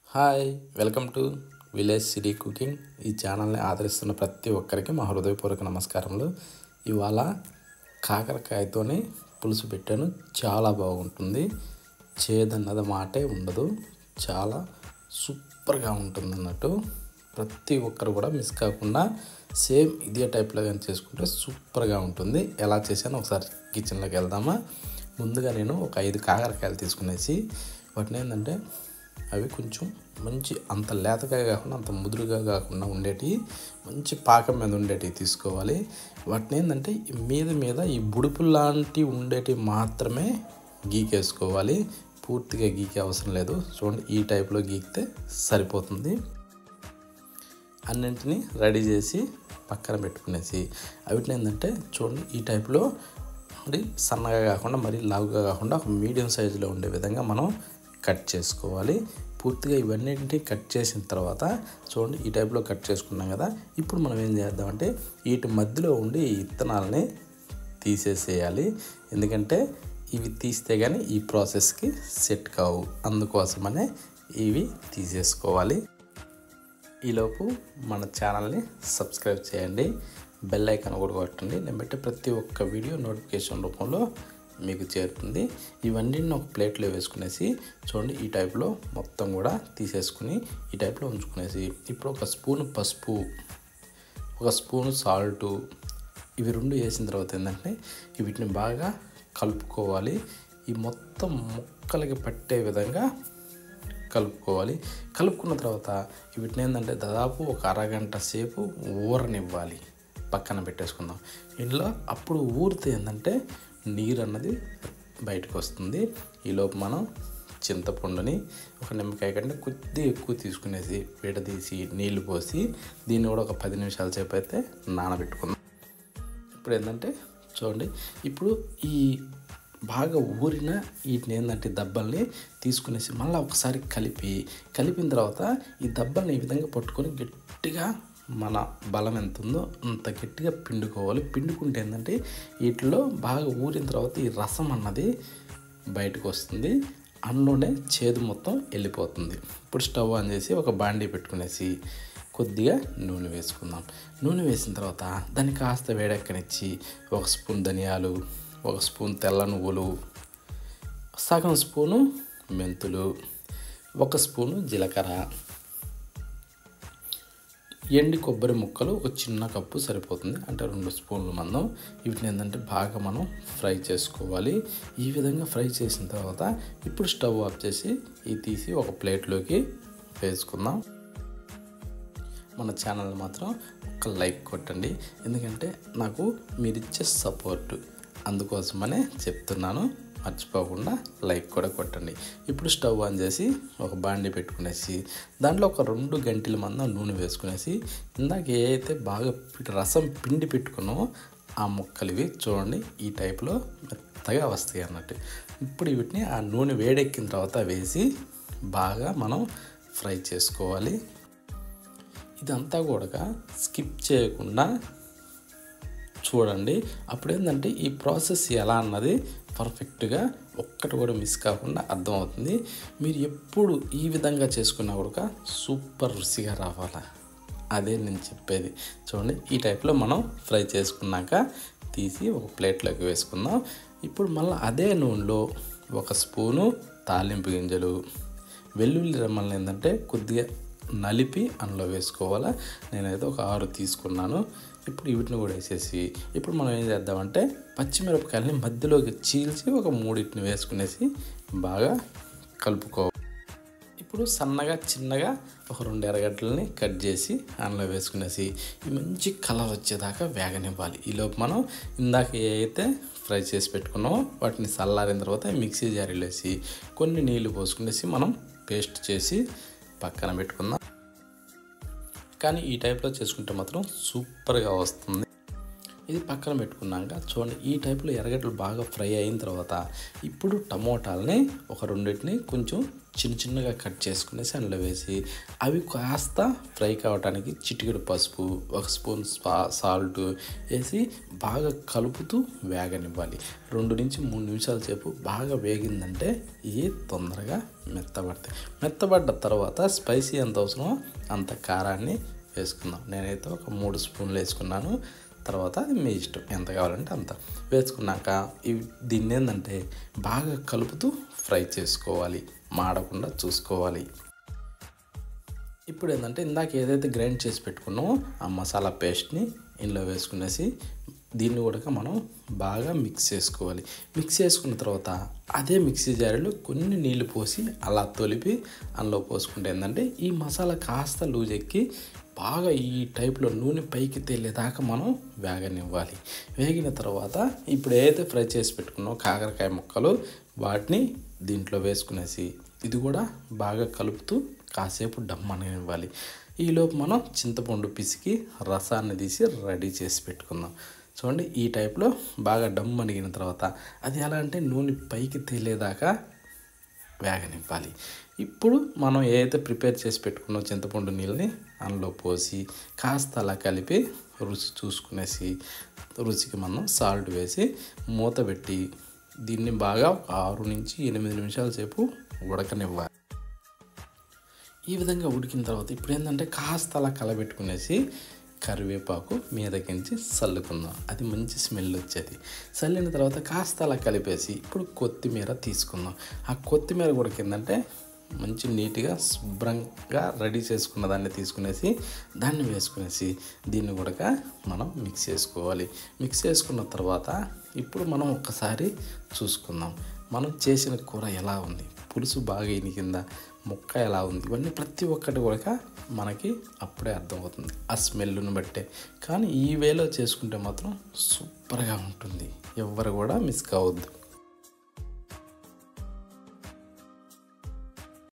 hi welcome to village city cooking ఈ ఛానల్ని ఆదరిస్తున్న ప్రతి ఒక్కరికి మా హృదయపూర్వక నమస్కారములు ఇవాళ కాకరకాయతోని పులుసు పెట్టాను చాలా బాగుంటుంది చేదన్నది మాటే ఉండదు చాలా సూపర్గా ఉంటుంది అన్నట్టు ప్రతి ఒక్కరు కూడా మిస్ కాకుండా సేమ్ ఇదే టైప్లో కానీ చేసుకుంటే సూపర్గా ఉంటుంది ఎలా చేశానో ఒకసారి కిచెన్లోకి వెళ్దామా ముందుగా నేను ఒక ఐదు కాకరకాయలు తీసుకునేసి వాటిని ఏంటంటే అవి కొంచెం మంచి అంత లేతగా కాకుండా అంత ముదురుగా కాకుండా ఉండేటివి మంచి పాకం మీద ఉండేటివి తీసుకోవాలి వాటిని ఏంటంటే ఈ మీద మీద ఈ బుడుపు లాంటి ఉండేటివి మాత్రమే గీకేసుకోవాలి పూర్తిగా గీకే అవసరం లేదు చూడండి ఈ టైప్లో గీకితే సరిపోతుంది అన్నింటినీ రెడీ చేసి పక్కన పెట్టుకునేసి వీటిని ఏంటంటే చూడండి ఈ టైప్లో మరి సన్నగా కాకుండా మరీ లావుగా కాకుండా ఒక మీడియం సైజులో ఉండే విధంగా మనం కట్ చేసుకోవాలి పూర్తిగా ఇవన్నింటినీ కట్ చేసిన తర్వాత చూడండి ఈ టైప్లో కట్ చేసుకున్నాం కదా ఇప్పుడు మనం ఏం చేద్దామంటే వీటి మధ్యలో ఉండి ఈ ఇత్తనాలని తీసేసేయాలి ఎందుకంటే ఇవి తీస్తే కానీ ఈ ప్రాసెస్కి సెట్ కావు అందుకోసమనే ఇవి తీసేసుకోవాలి ఈలోపు మన ఛానల్ని సబ్స్క్రైబ్ చేయండి బెల్ ఐకాన్ కూడా కొట్టండి నేను పెట్టే ప్రతి ఒక్క వీడియో నోటిఫికేషన్ రూపంలో మీకు చేరుతుంది ఇవన్నీ ఒక ప్లేట్లో వేసుకునేసి చూడండి ఈ టైప్లో మొత్తం కూడా తీసేసుకుని ఈ టైప్లో ఉంచుకునేసి ఇప్పుడు ఒక స్పూన్ పసుపు ఒక స్పూన్ సాల్టు ఇవి రెండు వేసిన తర్వాత ఏంటంటే వీటిని బాగా కలుపుకోవాలి ఈ మొత్తం ముక్కలకి పట్టే విధంగా కలుపుకోవాలి కలుపుకున్న తర్వాత వీటిని ఏంటంటే దాదాపు ఒక అరగంట సేపు ఊరనివ్వాలి పక్కన పెట్టేసుకుందాం ఇందులో అప్పుడు ఊరితే ఏంటంటే నీరు అన్నది బయటకు వస్తుంది ఈలోపు మనం చింతపండుని ఒక నిమ్మకాయ కంటే కొద్ది ఎక్కువ తీసుకునేసి విడదీసి నీళ్లు పోసి దీన్ని కూడా ఒక పది నిమిషాల సేపు అయితే నానబెట్టుకుందాం ఇప్పుడు ఏంటంటే చూడండి ఇప్పుడు ఈ బాగా ఊరిన వీటిని ఏంటంటే దబ్బల్ని తీసుకునేసి మళ్ళీ ఒకసారి కలిపి కలిపిన తర్వాత ఈ దబ్బల్ని ఈ విధంగా పట్టుకొని గట్టిగా మన బలం ఎంత ఉందో అంత గట్టిగా పిండుకోవాలి పిండుకుంటే ఏంటంటే వీటిలో బాగా ఊరిన తర్వాత ఈ రసం అన్నది బయటకు వస్తుంది అందులోనే చేదు మొత్తం వెళ్ళిపోతుంది ఇప్పుడు స్టవ్ ఆన్ చేసి ఒక బాండీ పెట్టుకునేసి కొద్దిగా నూనె వేసుకుందాం నూనె వేసిన తర్వాత దాన్ని కాస్త వేడెక్కనిచ్చి ఒక స్పూన్ ధనియాలు ఒక స్పూన్ తెల్ల నువ్వులు సగం స్పూను మెంతులు ఒక స్పూను జీలకర్ర ఎండి కొబ్బరి ముక్కలు ఒక చిన్న కప్పు సరిపోతుంది అంటే రెండు స్పూన్లు మందం వీటిని ఏంటంటే బాగా మనం ఫ్రై చేసుకోవాలి ఈ విధంగా ఫ్రై చేసిన తర్వాత ఇప్పుడు స్టవ్ ఆఫ్ చేసి ఇది తీసి ఒక ప్లేట్లోకి వేసుకుందాం మన ఛానల్ మాత్రం ఒక లైక్ కొట్టండి ఎందుకంటే నాకు మీరు ఇచ్చే సపోర్ట్ అందుకోసమనే చెప్తున్నాను మర్చిపోకుండా లైక్ కూడా కొట్టండి ఇప్పుడు స్టవ్ ఆన్ చేసి ఒక బాండి పెట్టుకునేసి దాంట్లో ఒక రెండు గంటల మందం నూనె వేసుకునేసి ఇందాక ఏ అయితే బాగా రసం పిండి పెట్టుకున్నామో ఆ ముక్కలు ఇవి చూడండి ఈ టైప్లో మెత్తగా వస్తాయి అన్నట్టు ఇప్పుడు వీటిని ఆ నూనె వేడెక్కిన తర్వాత వేసి బాగా మనం ఫ్రై చేసుకోవాలి ఇదంతా కూడా స్కిప్ చేయకుండా చూడండి అప్పుడు ఏంటంటే ఈ ప్రాసెస్ ఎలా అన్నది పర్ఫెక్ట్గా ఒక్కటి కూడా మిస్ కాకుండా అర్థమవుతుంది మీరు ఎప్పుడు ఈ విధంగా చేసుకున్నా కూడా సూపర్ రుచిగా రావాలా అదే నేను చెప్పేది చూడండి ఈ టైప్లో మనం ఫ్రై చేసుకున్నాక తీసి ఒక ప్లేట్లోకి వేసుకుందాం ఇప్పుడు మళ్ళీ అదే నూనెలో ఒక స్పూను తాలింపు గింజలు వెల్లుల్లి రెమ్మల్ని ఏంటంటే కొద్దిగా నలిపి అందులో వేసుకోవాలా నేనైతే ఒక ఆరు తీసుకున్నాను ఇప్పుడు వీటిని కూడా వేసేసి ఇప్పుడు మనం ఏం చేద్దామంటే పచ్చిమిరపకాయలని మధ్యలోకి చీల్చి ఒక మూడింటిని వేసుకునేసి బాగా కలుపుకోవాలి ఇప్పుడు సన్నగా చిన్నగా ఒక రెండు ఎర్రగడ్డలని కట్ చేసి అందులో వేసుకునేసి ఈ మంచి కలర్ వచ్చేదాకా వేగనివ్వాలి ఈలోపు మనం ఇందాక ఏ అయితే ఫ్రై చేసి పెట్టుకున్నామో వాటిని చల్లారిన తర్వాత మిక్సీ జారీలో వేసి కొన్ని నీళ్లు పోసుకునేసి మనం పేస్ట్ చేసి పక్కన పెట్టుకుందాం కానీ ఈ టైప్లో చేసుకుంటే మాత్రం సూపర్గా వస్తుంది ఇది పక్కన పెట్టుకున్నాక చూడండి ఈ టైప్లో ఎర్రగడ్డలు బాగా ఫ్రై అయిన తర్వాత ఇప్పుడు టమోటాలని ఒక రెండింటిని కొంచెం చిన్న చిన్నగా కట్ చేసుకునేసి అందులో వేసి అవి కాస్త ఫ్రై కావడానికి చిటికెడు పసుపు ఒక స్పూన్ స్పా సాల్ట్ వేసి బాగా కలుపుతూ వేగనివ్వాలి రెండు నుంచి మూడు నిమిషాల సేపు బాగా వేగిందంటే ఇవి తొందరగా మెత్తబడతాయి మెత్తబడ్డ తర్వాత స్పైసీ ఎంత అవసరమో అంత కారాన్ని వేసుకుందాం నేనైతే ఒక మూడు స్పూన్లు వేసుకున్నాను తర్వాత అది మీ ఇష్టం ఎంత కావాలంటే అంత వేసుకున్నాక ఇవి దీన్ని ఏంటంటే బాగా కలుపుతూ ఫ్రై చేసుకోవాలి మాడకుండా చూసుకోవాలి ఇప్పుడు ఏంటంటే ఇందాక ఏదైతే గ్రైండ్ చేసి పెట్టుకున్నామో ఆ మసాలా పేస్ట్ని ఇందులో వేసుకునేసి దీన్ని కూడా మనం బాగా మిక్స్ చేసుకోవాలి మిక్స్ చేసుకున్న తర్వాత అదే మిక్సీ జారీలో కొన్ని నీళ్లు పోసి అలా తొలిపి అందులో పోసుకుంటే ఏంటంటే ఈ మసాలా కాస్త లూజ్ ఎక్కి బాగా ఈ టైప్లో నూనె పైకి తేలేదాకా మనం వేగనివ్వాలి వేగిన తర్వాత ఇప్పుడు ఏదైతే ఫ్రై చేసి పెట్టుకున్నామో కాకరకాయ ముక్కలు వాటిని దీంట్లో వేసుకునేసి ఇది కూడా బాగా కలుపుతూ కాసేపు డమ్ ఇవ్వాలి ఈలోపు మనం చింతపండు పిసికి రసాన్ని తీసి రెడీ చేసి పెట్టుకుందాం చూడండి ఈ టైప్లో బాగా డమ్ అణిగిన తర్వాత అది ఎలా అంటే నూనె పైకి తేలేదాకా వేగనివ్వాలి ఇప్పుడు మనం ఏదైతే ప్రిపేర్ చేసి పెట్టుకున్న చింతపండు నీళ్ళని అందులో పోసి కాస్త అలా కలిపి రుచి చూసుకునేసి రుచికి మనం సాల్ట్ వేసి మూత పెట్టి దీన్ని బాగా ఆరు నుంచి ఎనిమిది నిమిషాల సేపు ఉడకనివ్వాలి ఈ విధంగా ఉడికిన తర్వాత ఇప్పుడు ఏంటంటే కాస్త అలా కలబెట్టుకునేసి కరివేపాకు మీదకించి చల్లుకుందాం అది మంచి స్మెల్ వచ్చేది చల్లిన తర్వాత కాస్త అలా కలిపేసి ఇప్పుడు కొత్తిమీర తీసుకుందాం ఆ కొత్తిమీర కూడా కిందంటే మంచి నీట్గా శుభ్రంగా రెడీ చేసుకున్న దాన్ని తీసుకునేసి దాన్ని వేసుకునేసి దీన్ని కూడా మనం మిక్స్ చేసుకోవాలి మిక్స్ చేసుకున్న తర్వాత ఇప్పుడు మనం ఒక్కసారి చూసుకుందాం మనం చేసిన కూర ఎలా ఉంది పులుసు బాగా ఇనికిందా ముక్క ఎలా ఉంది ఇవన్నీ ప్రతి ఒక్కటి కూడా మనకి అప్పుడే అర్థమవుతుంది ఆ స్మెల్ను బట్టే కానీ ఈ వేలో చేసుకుంటే మాత్రం సూపర్గా ఉంటుంది ఎవ్వరు కూడా మిస్ కావద్దు